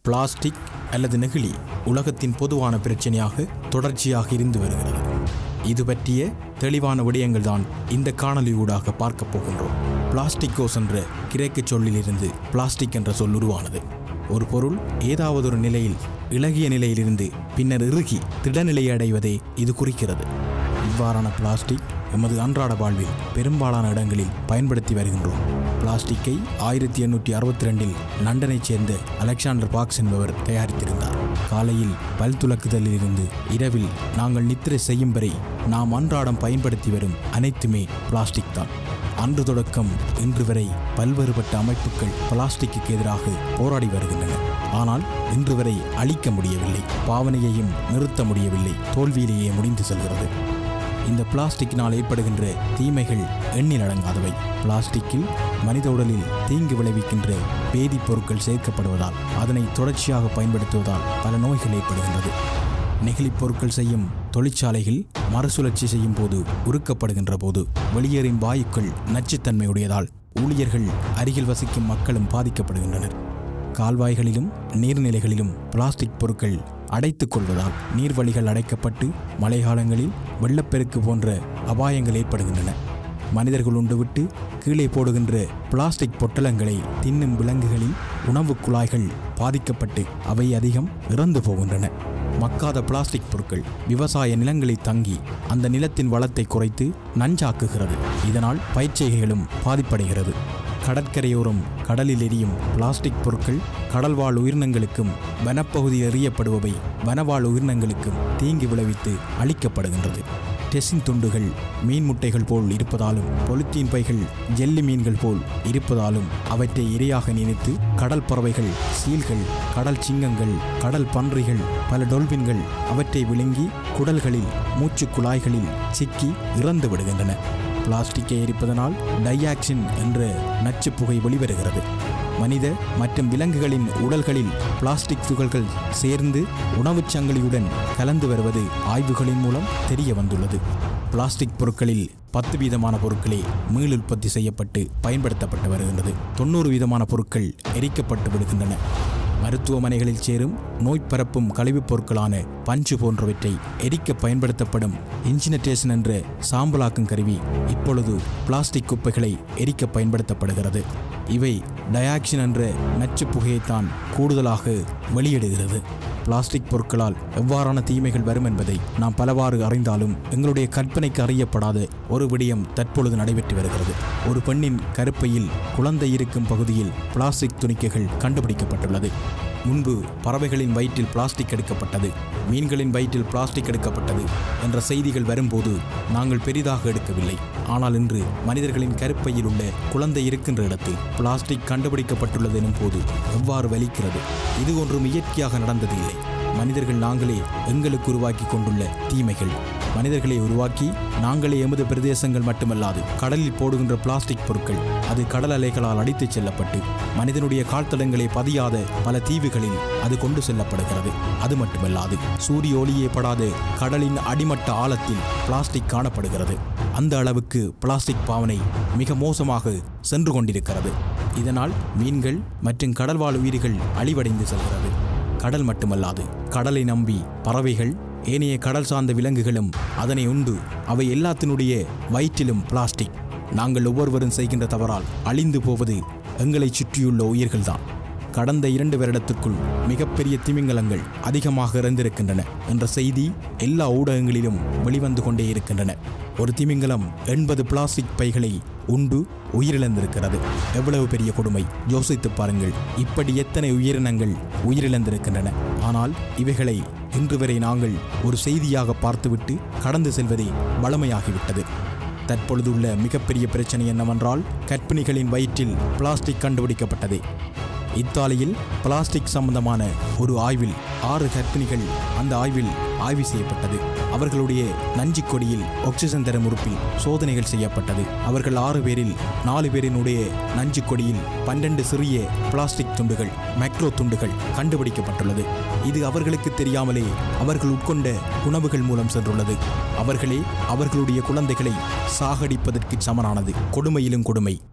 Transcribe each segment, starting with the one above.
plastic அல்லது நெகிழி உலகத்தின் பொதுவான பிரச்சனையாக தொடர்ச்சியாக இருந்து வருகிறது இது பற்றிய தெளிவான விடயங்கள் தான் இந்த காணொலியூடாக பார்க்க போகின்றோம் பிளாஸ்டிக்கோஸ் என்ற கிரேக்கச் சொல்லிலிருந்து பிளாஸ்டிக் என்ற சொல் உருவானது ஒரு பொருள் ஏதாவது ஒரு நிலையில் இளகிய நிலையிலிருந்து பின்னர் இறுகி திடநிலையை அடைவதை இது குறிக்கிறது இவ்வாறான பிளாஸ்டிக் எமது அன்றாட வாழ்வில் பெரும்பாலான இடங்களில் பயன்படுத்தி வருகின்றோம் பிளாஸ்டிக்கை ஆயிரத்தி எண்ணூற்றி அறுபத்தி ரெண்டில் லண்டனைச் சேர்ந்த அலெக்சாண்டர் பாக்ஸ் என்பவர் தயாரித்திருந்தார் காலையில் பல் துலக்குதலில் இருந்து இரவில் நாங்கள் நித்திரை செய்யும் வரை நாம் அன்றாடம் பயன்படுத்தி வரும் அனைத்துமே பிளாஸ்டிக் தான் அன்று தொடக்கம் இன்று வரை பல்வேறுபட்ட அமைப்புகள் பிளாஸ்டிக்கு எதிராக போராடி வருகின்றன ஆனால் இன்று வரை அழிக்க முடியவில்லை பாவனையையும் நிறுத்த முடியவில்லை தோல்வியிலேயே முடிந்து செல்கிறது இந்த பிளாஸ்டிக்கினால் ஏற்படுகின்ற தீமைகள் எண்ணில் அடங்காதவை பிளாஸ்டிக்கில் மனித உடலில் தீங்கு விளைவிக்கின்ற வேதிப்பொருட்கள் சேர்க்கப்படுவதால் அதனை தொடர்ச்சியாக பயன்படுத்துவதால் பல நோய்கள் ஏற்படுகின்றது நெகிழிப் பொருட்கள் செய்யும் தொழிற்சாலைகள் மறுசுழற்சி செய்யும் போது உருக்கப்படுகின்ற போது வெளியேறும் வாயுக்கள் நச்சுத்தன்மையுடையதால் ஊழியர்கள் அருகில் வசிக்கும் மக்களும் பாதிக்கப்படுகின்றனர் கால்வாய்களிலும் நீர்நிலைகளிலும் பிளாஸ்டிக் பொருட்கள் அடைத்துக் கொள்வதால் நீர்வழிகள் அடைக்கப்பட்டு மழைக்காலங்களில் வெள்ளப்பெருக்கு போன்ற அபாயங்கள் ஏற்படுகின்றன மனிதர்கள் உண்டுவிட்டு கீழே போடுகின்ற பிளாஸ்டிக் பொட்டலங்களை தின்னும் விலங்குகளில் உணவுக் குழாய்கள் பாதிக்கப்பட்டு அவை அதிகம் இறந்து போகின்றன மக்காத பிளாஸ்டிக் பொருட்கள் விவசாய நிலங்களில் தங்கி அந்த நிலத்தின் வளத்தை குறைத்து நஞ்சாக்குகிறது இதனால் பயிர்ச்செய்கைகளும் பாதிப்படைகிறது கடற்கரையோரம் கடலில் எரியும் பிளாஸ்டிக் பொருட்கள் கடல்வாழ் உயிரினங்களுக்கும் வனப்பகுதியில் எறியப்படுபவை வனவாழ் உயிரினங்களுக்கும் தீங்கு விளைவித்து அழிக்கப்படுகின்றது டெசின் துண்டுகள் மீன் முட்டைகள் போல் இருப்பதாலும் பொலித்தீன் பைகள் ஜெல்லி மீன்கள் போல் இருப்பதாலும் அவற்றை இரையாக நினைத்து கடல் பறவைகள் சீல்கள் கடல் சிங்கங்கள் கடல் பன்றிகள் பல டொல்பின்கள் அவற்றை விழுங்கி குடல்களில் மூச்சுக் குழாய்களில் சிக்கி இறந்து விடுகின்றன பிளாஸ்டிக்கை எரிப்பதனால் டையாக்சின் என்ற நச்சுப் புகை வெளிவருகிறது மனித மற்றும் விலங்குகளின் உடல்களில் பிளாஸ்டிக் துகள்கள் சேர்ந்து உணவுச் சங்கிலியுடன் கலந்து வருவது ஆய்வுகளின் மூலம் தெரிய வந்துள்ளது பிளாஸ்டிக் பொருட்களில் பத்து வீதமான பொருட்களே மீள் உற்பத்தி செய்யப்பட்டு பயன்படுத்தப்பட்டு வருகின்றது தொண்ணூறு வீதமான பொருட்கள் எரிக்கப்பட்டு விடுகின்றன மருத்துவமனைகளில் சேரும் நோய் பரப்பும் கழிவுப் பொருட்களான பஞ்சு போன்றவற்றை எரிக்க பயன்படுத்தப்படும் இன்ஜினடேஷன் என்ற சாம்பலாக்கும் கருவி இப்பொழுது பிளாஸ்டிக் குப்பைகளை எரிக்க பயன்படுத்தப்படுகிறது இவை டயாக்சின் என்ற நச்சுப் புகையைத்தான் கூடுதலாக வெளியிடுகிறது பிளாஸ்டிக் பொருட்களால் எவ்வாறான தீமைகள் வரும் என்பதை நாம் பலவாறு அறிந்தாலும் எங்களுடைய கற்பனைக்கு அறியப்படாத ஒரு விடயம் தற்பொழுது நடைபெற்று வருகிறது ஒரு பெண்ணின் கருப்பையில் குழந்தை இருக்கும் பகுதியில் பிளாஸ்டிக் துணிக்கைகள் கண்டுபிடிக்கப்பட்டுள்ளது முன்பு பறவைகளின் வயிற்றில் பிளாஸ்டிக் எடுக்கப்பட்டது மீன்களின் வயிற்றில் பிளாஸ்டிக் எடுக்கப்பட்டது என்ற செய்திகள் வரும்போது நாங்கள் பெரிதாக எடுக்கவில்லை ஆனால் இன்று மனிதர்களின் கருப்பையில் உள்ள குழந்தை இருக்கின்ற இடத்தில் பிளாஸ்டிக் கண்டுபிடிக்கப்பட்டுள்ளது எனும் போது எவ்வாறு வலிக்கிறது இது ஒன்றும் இயற்கையாக நடந்தது இல்லை மனிதர்கள் நாங்களே எங்களுக்கு உருவாக்கி கொண்டுள்ள தீமைகள் மனிதர்களை உருவாக்கி நாங்களே எமது பிரதேசங்கள் மட்டுமல்லாது கடலில் போடுகின்ற பிளாஸ்டிக் பொருட்கள் அது கடல் அலைகளால் அடித்துச் செல்லப்பட்டு மனிதனுடைய கால்தடங்களை பதியாத பல தீவுகளில் அது கொண்டு செல்லப்படுகிறது அது மட்டுமல்லாது சூரிய ஒளியே படாத கடலின் அடிமட்ட ஆழத்தில் பிளாஸ்டிக் காணப்படுகிறது அந்த அளவுக்கு பிளாஸ்டிக் பாவனை மிக மோசமாக சென்று கொண்டிருக்கிறது இதனால் மீன்கள் மற்றும் கடல்வாழ் உயிர்கள் அழிவடைந்து செல்கிறது கடல் மட்டுமல்லாது கடலை நம்பி பறவைகள் ஏனைய கடல் சார்ந்த விலங்குகளும் அதனை உண்டு அவை எல்லாத்தினுடைய வயிற்றிலும் பிளாஸ்டிக் நாங்கள் ஒவ்வொருவரும் செய்கின்ற தவறால் அழிந்து போவது எங்களைச் சுற்றியுள்ள உயிர்கள்தான் கடந்த இரண்டு வருடத்துக்குள் மிகப்பெரிய திமிங்கலங்கள் அதிகமாக இறந்திருக்கின்றன என்ற செய்தி எல்லா ஊடகங்களிலும் வெளிவந்து கொண்டே இருக்கின்றன ஒரு திமிங்கலம் எண்பது பிளாஸ்டிக் பைகளை உண்டு உயிரிழந்திருக்கிறது எவ்வளவு பெரிய கொடுமை யோசித்து பாருங்கள் இப்படி எத்தனை உயிரினங்கள் உயிரிழந்திருக்கின்றன ஆனால் இவைகளை இன்று வரை நாங்கள் ஒரு செய்தியாக பார்த்துவிட்டு கடந்து செல்வதே வளமையாகிவிட்டது தற்பொழுதுள்ள மிகப்பெரிய பிரச்சனை என்னவென்றால் கர்ப்பிணிகளின் வயிற்றில் பிளாஸ்டிக் கண்டுபிடிக்கப்பட்டது இத்தாலியில் பிளாஸ்டிக் சம்பந்தமான ஒரு ஆய்வில் ஆறு கர்ப்பிணிகள் அந்த ஆய்வில் ஆய்வு செய்யப்பட்டது அவர்களுடைய நஞ்சிக் கொடியில் ஆக்சிஜன் தரும் உறுப்பில் சோதனைகள் செய்யப்பட்டது அவர்கள் ஆறு பேரில் நாலு பேரினுடைய நஞ்சிக் கொடியில் பன்னெண்டு சிறிய பிளாஸ்டிக் துண்டுகள் மைக்ரோ துண்டுகள் கண்டுபிடிக்கப்பட்டுள்ளது இது அவர்களுக்கு தெரியாமலே அவர்கள் உட்கொண்ட உணவுகள் மூலம் சென்றுள்ளது அவர்களே அவர்களுடைய குழந்தைகளை சாகடிப்பதற்கு சமனானது கொடுமையிலும் கொடுமை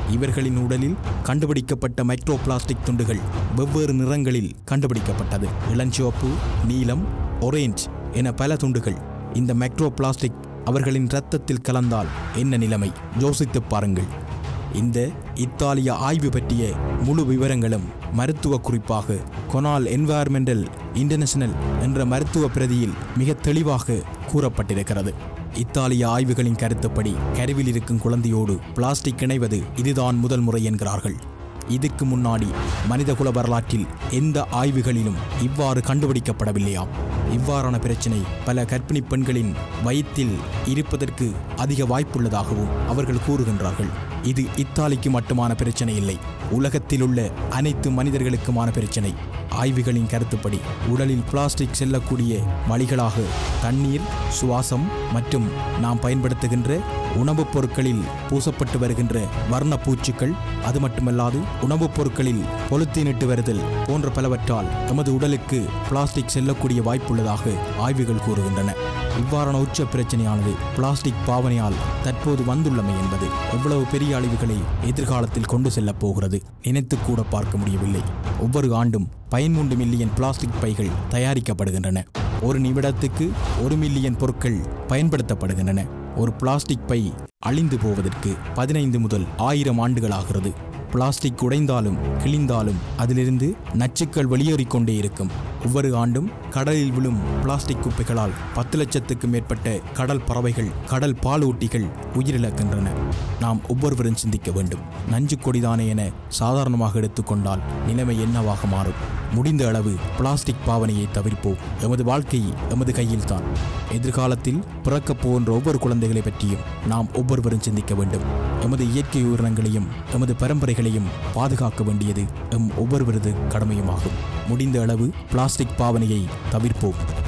இவர்களின் உடலில் கண்டுபிடிக்கப்பட்ட மைக்ரோ பிளாஸ்டிக் துண்டுகள் வெவ்வேறு நிறங்களில் கண்டுபிடிக்கப்பட்டது இளஞ்சிவப்பு நீலம் ஒரேஞ்ச் என பல துண்டுகள் இந்த மைக்ரோ பிளாஸ்டிக் அவர்களின் இரத்தத்தில் கலந்தால் என்ன நிலைமை யோசித்துப் பாருங்கள் இந்த இத்தாலிய ஆய்வு பற்றிய முழு விவரங்களும் மருத்துவ குறிப்பாக கொனால் என்வாயர்மெண்டல் இன்டர்நேஷனல் என்ற மருத்துவ பிரதியில் மிக தெளிவாக கூறப்பட்டிருக்கிறது இத்தாலிய ஆய்வுகளின் கருத்துப்படி கருவில் இருக்கும் குழந்தையோடு பிளாஸ்டிக் இணைவது இதுதான் முதல் முறை என்கிறார்கள் இதற்கு முன்னாடி மனிதகுல வரலாற்றில் எந்த ஆய்வுகளிலும் இவ்வாறு கண்டுபிடிக்கப்படவில்லையாம் இவ்வாறான பிரச்சினை பல கர்ப்பிணி பெண்களின் வயிற்றில் இருப்பதற்கு அதிக வாய்ப்புள்ளதாகவும் அவர்கள் கூறுகின்றார்கள் இது இத்தாலிக்கு மட்டுமான பிரச்சனை இல்லை உலகத்தில் உள்ள அனைத்து மனிதர்களுக்குமான பிரச்சனை ஆய்வுகளின் கருத்துப்படி உடலில் பிளாஸ்டிக் செல்லக்கூடிய வழிகளாக தண்ணீர் சுவாசம் மற்றும் நாம் பயன்படுத்துகின்ற உணவுப் பொருட்களில் பூசப்பட்டு வருகின்ற வர்ண பூச்சுக்கள் அது மட்டுமல்லாது உணவுப் பொருட்களில் பொலுத்தீனிட்டு வருதல் போன்ற பலவற்றால் எமது உடலுக்கு பிளாஸ்டிக் செல்லக்கூடிய வாய்ப்புள்ளதாக ஆய்வுகள் கூறுகின்றன இவ்வாறான உச்ச பிரச்சனையானது பிளாஸ்டிக் பாவனையால் தற்போது வந்துள்ளமை என்பது எவ்வளவு பெரிய அழிவுகளை எதிர்காலத்தில் கொண்டு செல்லப் போகிறது நினைத்து கூட பார்க்க முடியவில்லை ஒவ்வொரு ஆண்டும் பதிமூன்று மில்லியன் பிளாஸ்டிக் பைகள் தயாரிக்கப்படுகின்றன ஒரு நிமிடத்துக்கு ஒரு மில்லியன் பொருட்கள் பயன்படுத்தப்படுகின்றன ஒரு பிளாஸ்டிக் பை அழிந்து போவதற்கு பதினைந்து முதல் ஆயிரம் ஆண்டுகள் ஆகிறது பிளாஸ்டிக் உடைந்தாலும் கிழிந்தாலும் அதிலிருந்து நச்சுக்கள் வெளியேறிக் கொண்டே இருக்கும் ஒவ்வொரு ஆண்டும் கடலில் விழும் பிளாஸ்டிக் குப்பைகளால் பத்து லட்சத்துக்கும் மேற்பட்ட கடல் பறவைகள் கடல் பாலூட்டிகள் உயிரிழக்கின்றன நாம் ஒவ்வொருவரும் சிந்திக்க வேண்டும் நஞ்சு கொடிதானே என சாதாரணமாக எடுத்துக்கொண்டால் நிலைமை என்னவாக மாறும் முடிந்த அளவு பிளாஸ்டிக் பாவனையை தவிர்ப்போம் எமது வாழ்க்கை எமது கையில்தான் எதிர்காலத்தில் பிறக்கப் போகின்ற ஒவ்வொரு குழந்தைகளை பற்றியும் நாம் ஒவ்வொருவரும் சிந்திக்க வேண்டும் எமது இயற்கை உயிரினங்களையும் எமது பரம்பரைகளையும் பாதுகாக்க வேண்டியது எம் ஒவ்வொருவரது கடமையுமாகும் முடிந்த அளவு பிளாஸ்டிக் பாவனையை தவிர்ப்போம்